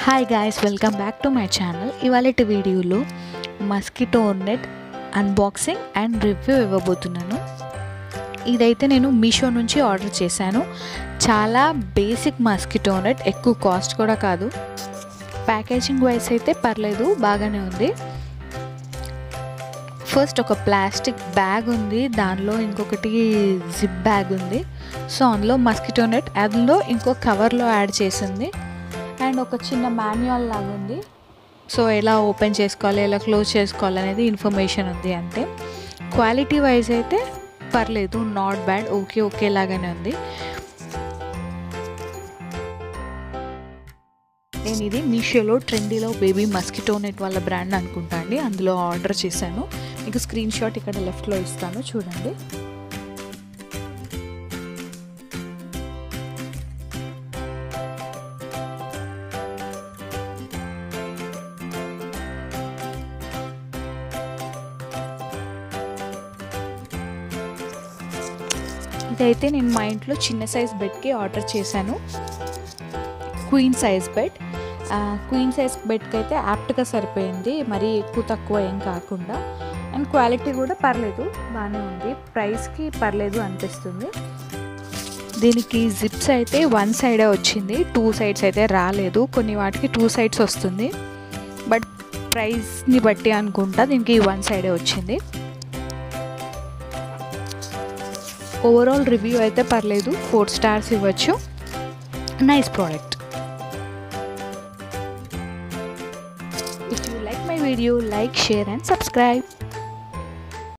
hi guys welcome back to my channel ఇవాళ వీడియోలో mosquito net unboxing and review ఇవ్వబోతున్నాను ఇదైతే నేను మీషో నుంచి ఆర్డర్ చేశాను చాలా బేసిక్ మస్కిటో నెట్ ఎక్కువ కాస్ట్ కూడా కాదు ప్యాకేజింగ్ వైస్ అయితే పర్లేదు బాగానే ఉంది ఫస్ట్ ఒక ప్లాస్టిక్ బ్యాగ్ ఉంది దానిలో ఇంకొకటి జిప్ బ్యాగ్ ఉంది సో అందులో మస్కిటో నెట్ అందులో ఇంకో కవర్లో యాడ్ చేసింది అండ్ ఒక చిన్న మాన్యువల్ లాగా ఉంది సో ఎలా ఓపెన్ చేసుకోవాలి ఎలా క్లోజ్ చేసుకోవాలి అనేది ఇన్ఫర్మేషన్ ఉంది అంతే క్వాలిటీ వైజ్ అయితే పర్లేదు నాట్ బ్యాడ్ ఓకే ఓకే లాగానే ఉంది నేను ఇది మీషోలో ట్రెండీలో బేబీ మస్కిటో నెట్ వాళ్ళ బ్రాండ్ అనుకుంటా అండి అందులో ఆర్డర్ చేశాను మీకు స్క్రీన్ షాట్ ఇక్కడ లెఫ్ట్లో ఇస్తాను చూడండి ఇదైతే నేను మా ఇంట్లో చిన్న సైజ్ బెడ్కి ఆర్డర్ చేశాను queen size bed queen size బెడ్కి అయితే యాప్ట్గా సరిపోయింది మరీ ఎక్కువ తక్కువ ఏం కాకుండా అండ్ క్వాలిటీ కూడా పర్లేదు బాగానే ఉంది ప్రైస్కి పర్లేదు అనిపిస్తుంది దీనికి జిప్స్ అయితే వన్ సైడే వచ్చింది టూ సైడ్స్ అయితే రాలేదు కొన్ని వాటికి టూ సైడ్స్ వస్తుంది బట్ ప్రైస్ని బట్టి అనుకుంటా దీనికి వన్ సైడే వచ్చింది ఓవరాల్ రివ్యూ అయితే పర్లేదు ఫోర్ స్టార్స్ ఇవ్వచ్చు nice product if you like my video like share and subscribe